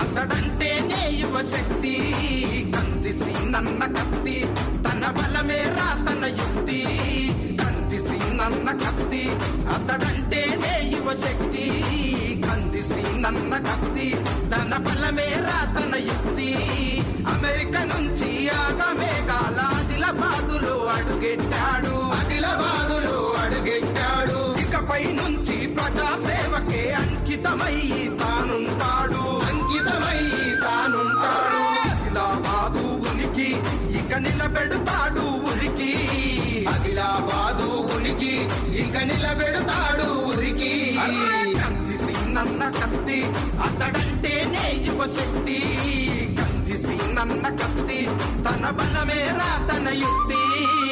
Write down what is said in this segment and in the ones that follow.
అతడంటేనే యువశక్తి కందిసి నన్న కత్తి తన బలమేరా తన యుక్తి కందిసి నన్న కత్తి అతడంటేనే యువశక్తి కందిసి నన్న కత్తి తన బలమేరా తన యుక్తి అమెరికా నుంచి ఆగమేఘాల ఆదిలాబాదులో అడుగెట్టాడు ఆదిలాబాదులో అడుగెట్టాడు ఇకపై నుంచి ప్రజాసేవకే అంకితమై తానుంటాడు అంకితమై తానుంటాడు ఆదిలాబాదు ఉనికి ఇక నిలబెడతాడు ఉరికి ఆదిలాబాదు ఉనికి ఇక నిలబెడతాడు ఉరికి కందిసి నన్న కత్తి అతడంటేనే యువశక్తి కందిసి నన్న కత్తి తన బలమేరా తన యుక్తి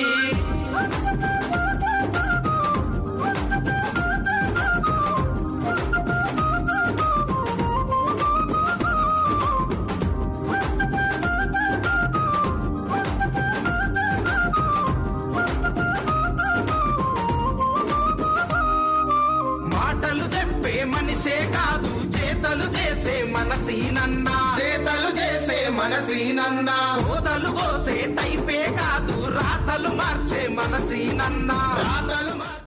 మాటలు చెప్పే మనిషే కాదు చేతలు చేసే మనసీనన్నా చేతలు చేసే మనసీనన్నా కోతలు కోసే టైపే కాదు రాతలు మార్చే మనసీనన్నా రాతలు మార్-